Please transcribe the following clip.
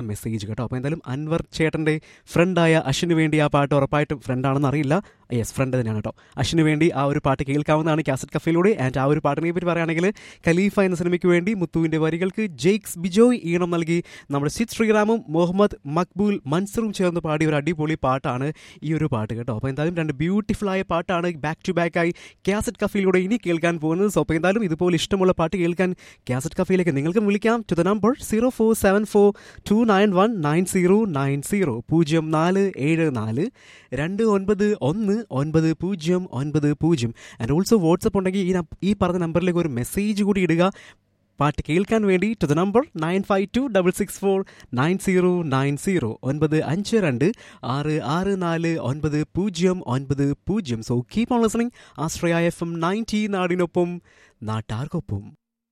message കേട്ടോ അപ്പോൾ എന്തായാലും അൻവർ ചേട്ടൻ്റെ ഫ്രണ്ടായ അശ്വിന് വേണ്ടി ആ പാട്ട് ഉറപ്പായിട്ടും ഫ്രണ്ടാണെന്ന് അറിയില്ല യെസ് ഫ്രണ്ട് തന്നെയാണ് കേട്ടോ അശ്വിന് വേണ്ടി ആ ഒരു പാട്ട് കേൾക്കാവുന്നതാണ് കാസറ്റ് കഫയിലൂടെ ആൻഡ് ആ ഒരു പാട്ടിനെ പറ്റി പറയുകയാണെങ്കിൽ ഖലീഫ എന്ന സിനിമയ്ക്ക് വേണ്ടി മുത്തുവിൻ്റെ വരികൾക്ക് ജെയ്ക്സ് ബിജോയ് ഈണം നൽകി നമ്മുടെ സിദ് ശ്രീറാമും മുഹമ്മദ് മക്ബൂൽ മൻസറും ചേർന്ന് പാടിയ ഒരു അടിപൊളി പാട്ടാണ് ഈ ഒരു പാട്ട് കേട്ടോ അപ്പോൾ എന്തായാലും രണ്ട് ബ്യൂട്ടിഫുൾ ആയ പാട്ടാണ് ബാക്ക് ടു ബാക്ക് ആയി കാസറ്റ് കഫയിലൂടെ ഇനി കേൾക്കാൻ പോകുന്നത് സോ അപ്പോൾ എന്തായാലും ഇതുപോലെ ഇഷ്ടമുള്ള പാട്ട് കേൾക്കാൻ കാസറ്റ് കഫയിലേക്ക് നിങ്ങൾക്ക് വിളിക്കാം to the number zero four seven four two nine one nine zero nine zero പൂജ്യം നാല് ഏഴ് നാല് രണ്ട് ഒൻപത് ഒന്ന് ഒൻപത് പൂജ്യം ഒൻപത് പൂജ്യം ആൻഡ് ഓൾസോ വാട്സപ്പ് ഉണ്ടെങ്കിൽ ഈ നം- ഈ പറഞ്ഞ നമ്പറിലേക്ക് ഒരു മെസ്സേജ് കൂടി ഇടുക പാട്ട് കേൾക്കാൻ വേണ്ടി to the number nine five two double six four nine zero nine zero ഒൻപത് അഞ്ച് രണ്ട് ആറ് ആറ് നാല് ഒൻപത് പൂജ്യം ഒൻപത് പൂജ്യം so keep on listening Ashraya F M ninety നാടിനൊപ്പം നാട്ടാർക്കൊപ്പം